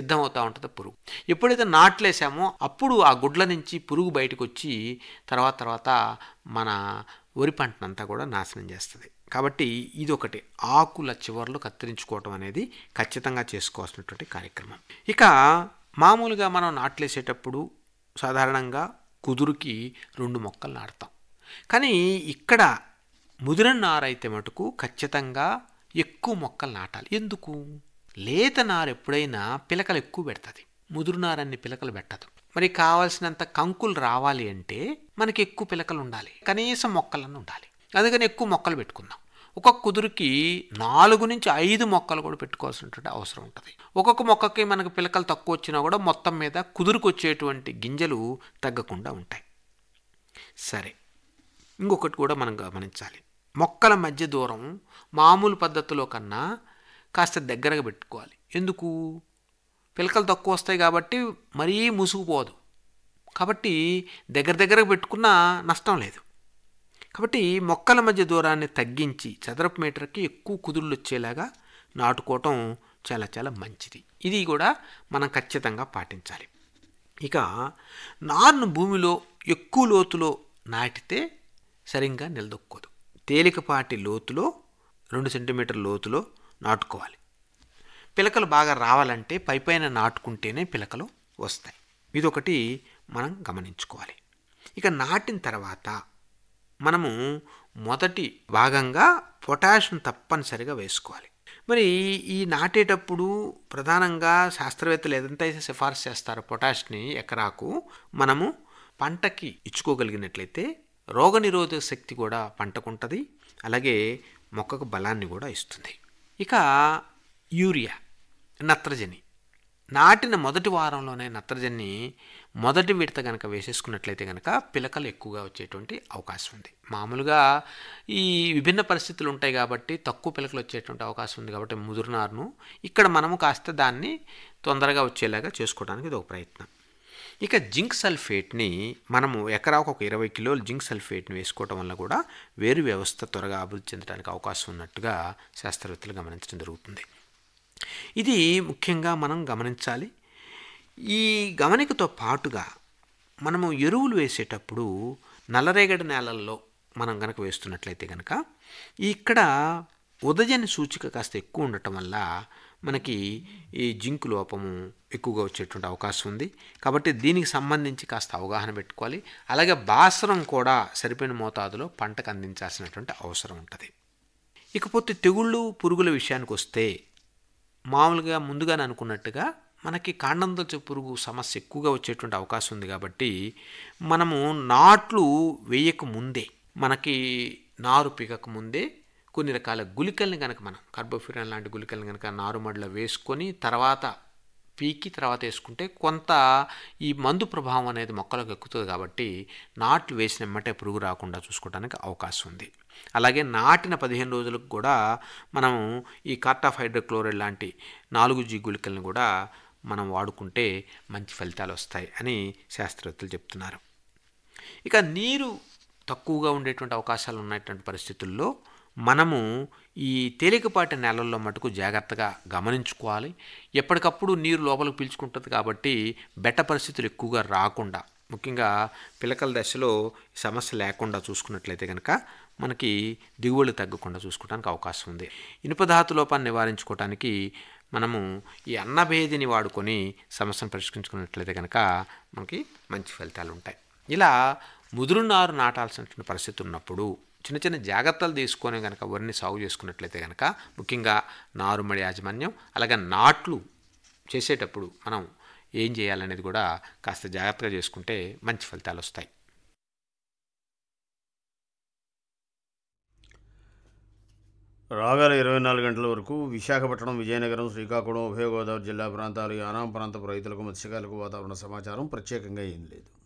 సిద్ధమవుతూ ఉంటుంది పురుగు ఎప్పుడైతే నాట్లేసామో అప్పుడు ఆ గుడ్ల నుంచి పురుగు బయటకు వచ్చి తర్వాత తర్వాత మన వరి పంటనంతా కూడా నాశనం చేస్తుంది కాబట్టి ఇది ఒకటి ఆకుల చివర్లు కత్తిరించుకోవటం అనేది ఖచ్చితంగా చేసుకోవాల్సినటువంటి కార్యక్రమం ఇక మామూలుగా మనం నాట్లేసేటప్పుడు సాధారణంగా కుదురుకి రెండు మొక్కలు నాటుతాం కానీ ఇక్కడ ముదిరిన నార అయితే మటుకు ఖచ్చితంగా ఎక్కువ మొక్కలు నాటాలి ఎందుకు లేత నారు ఎప్పుడైనా పిలకలు ఎక్కువ పెడుతుంది ముదురు నారన్ని పిలకలు పెట్టదు మరి కావాల్సినంత కంకులు రావాలి అంటే మనకి ఎక్కువ పిలకలు ఉండాలి కనీసం మొక్కలన్నీ ఉండాలి అందుకని ఎక్కువ మొక్కలు పెట్టుకుందాం ఒక్కొక్క కుదురుకి నాలుగు నుంచి ఐదు మొక్కలు కూడా పెట్టుకోవాల్సినటువంటి అవసరం ఉంటుంది ఒక్కొక్క మొక్కకి మనకు పిలకలు తక్కువ వచ్చినా కూడా మొత్తం మీద కుదురుకు వచ్చేటువంటి గింజలు తగ్గకుండా ఉంటాయి సరే ఇంకొకటి కూడా మనం గమనించాలి మొక్కల మధ్య దూరం మామూలు పద్ధతిలో కన్నా కాస్త దగ్గరగా పెట్టుకోవాలి ఎందుకు పిలకలు తక్కువ వస్తాయి కాబట్టి మరీ ముసుగుపోదు కాబట్టి దగ్గర దగ్గరకు పెట్టుకున్నా నష్టం లేదు కాబట్టి మొక్కల మధ్య దూరాన్ని తగ్గించి చదరపు మీటర్కి ఎక్కువ కుదుళ్ళు వచ్చేలాగా నాటుకోవటం చాలా చాలా మంచిది ఇది కూడా మనం ఖచ్చితంగా పాటించాలి ఇక నారును భూమిలో ఎక్కువ లోతులో నాటితే సరిగ్గా నిలదొక్కోదు తేలికపాటి లోతులో రెండు సెంటీమీటర్ లోతులో నాటుకోవాలి పిలకలు బాగా రావాలంటే పైపైన నాటుకుంటేనే పిలకలు వస్తాయి ఇదొకటి మనం గమనించుకోవాలి ఇక నాటిన తర్వాత మనము మొదటి భాగంగా పొటాషియం తప్పనిసరిగా వేసుకోవాలి మరి ఈ నాటేటప్పుడు ప్రధానంగా శాస్త్రవేత్తలు ఏదంతైతే సిఫార్సు చేస్తారో పొటాష్ని ఎకరాకు మనము పంటకి ఇచ్చుకోగలిగినట్లయితే రోగనిరోధక శక్తి కూడా పంటకుంటుంది అలాగే మొక్కకు బలాన్ని కూడా ఇస్తుంది ఇక యూరియా నత్రజని నాటిన మొదటి వారంలోనే నత్రజని మొదటి విడత కనుక వేసేసుకున్నట్లయితే కనుక పిలకలు ఎక్కువగా వచ్చేటువంటి అవకాశం ఉంది మామూలుగా ఈ విభిన్న పరిస్థితులు ఉంటాయి కాబట్టి తక్కువ పిలకలు వచ్చేటువంటి అవకాశం ఉంది కాబట్టి ముదురునారును ఇక్కడ మనము కాస్త దాన్ని తొందరగా వచ్చేలాగా చేసుకోవడానికి ఇది ఒక ప్రయత్నం ఇక జింక్ సల్ఫేట్ని మనము ఎకరాకు ఒక ఇరవై కిలోలు జింక్ సల్ఫేట్ని వేసుకోవటం వల్ల కూడా వేరు వ్యవస్థ త్వరగా అభివృద్ధి చెందడానికి అవకాశం ఉన్నట్టుగా శాస్త్రవేత్తలు గమనించడం జరుగుతుంది ఇది ముఖ్యంగా మనం గమనించాలి ఈ గమనికతో పాటుగా మనము ఎరువులు వేసేటప్పుడు నల్లరేగడి నేలల్లో మనం కనుక వేస్తున్నట్లయితే కనుక ఇక్కడ ఉదజని సూచిక కాస్త ఎక్కువ ఉండటం వల్ల మనకి ఈ జింక్ లోపము ఎక్కువగా వచ్చేటువంటి అవకాశం ఉంది కాబట్టి దీనికి సంబంధించి కాస్త అవగాహన పెట్టుకోవాలి అలాగే బాసరం కూడా సరిపోయిన మోతాదులో పంటకు అందించాల్సినటువంటి అవసరం ఉంటుంది ఇకపోతే తెగుళ్ళు పురుగుల విషయానికి వస్తే మామూలుగా ముందుగానే అనుకున్నట్టుగా మనకి కాండందొచ్చ పురుగు సమస్య ఎక్కువగా వచ్చేటువంటి అవకాశం ఉంది కాబట్టి మనము నాట్లు వేయక ముందే మనకి నారు పీకక ముందే కొన్ని రకాల గుళికల్ని కనుక మనం కార్బోఫ్యూరాన్ లాంటి గుళికల్ని కనుక నారుమడిలో వేసుకొని తర్వాత పీకి తర్వాత వేసుకుంటే కొంత ఈ మందు ప్రభావం అనేది మొక్కలకు ఎక్కుతుంది కాబట్టి నాట్లు వేసిన ఎమ్మటే పురుగు రాకుండా చూసుకోవడానికి అవకాశం ఉంది అలాగే నాటిన పదిహేను రోజులకు కూడా మనం ఈ కార్టాఫ్ హైడ్రోక్లోరైడ్ లాంటి నాలుగు జీ గుళికలను కూడా మనం వాడుకుంటే మంచి ఫలితాలు వస్తాయి అని శాస్త్రవేత్తలు చెప్తున్నారు ఇక నీరు తక్కువగా ఉండేటువంటి అవకాశాలు ఉన్నటువంటి పరిస్థితుల్లో మనము ఈ తేలికపాటి నేలల్లో మటుకు జాగ్రత్తగా గమనించుకోవాలి ఎప్పటికప్పుడు నీరు లోపలికి పీల్చుకుంటుంది కాబట్టి బెట్ట పరిస్థితులు ఎక్కువగా రాకుండా ముఖ్యంగా పిలకల దశలో సమస్య లేకుండా చూసుకున్నట్లయితే కనుక మనకి దిగుబడులు తగ్గకుండా చూసుకోవడానికి అవకాశం ఉంది ఇనుపధాతు లోపాన్ని నివారించుకోవడానికి మనము ఈ అన్నభేదిని వాడుకొని సమస్యను పరిష్కరించుకున్నట్లయితే కనుక మనకి మంచి ఫలితాలు ఉంటాయి ఇలా ముదురు నారు నాటాల్సినటువంటి పరిస్థితి ఉన్నప్పుడు చిన్న చిన్న జాగ్రత్తలు తీసుకొని కనుక వరిని సాగు చేసుకున్నట్లయితే కనుక ముఖ్యంగా నారుమడి యాజమాన్యం అలాగే నాట్లు చేసేటప్పుడు మనం ఏం చేయాలనేది కూడా కాస్త జాగ్రత్తగా చేసుకుంటే మంచి ఫలితాలు వస్తాయి రాగల ఇరవై నాలుగు గంటల వరకు విశాఖపట్నం విజయనగరం శ్రీకాకుళం ఉభయ గోదావరి జిల్లా ప్రాంతాలు యానాం ప్రాంతపు రైతులకు మత్స్యకారులకు వాతావరణ సమాచారం ప్రత్యేకంగా ఏం లేదు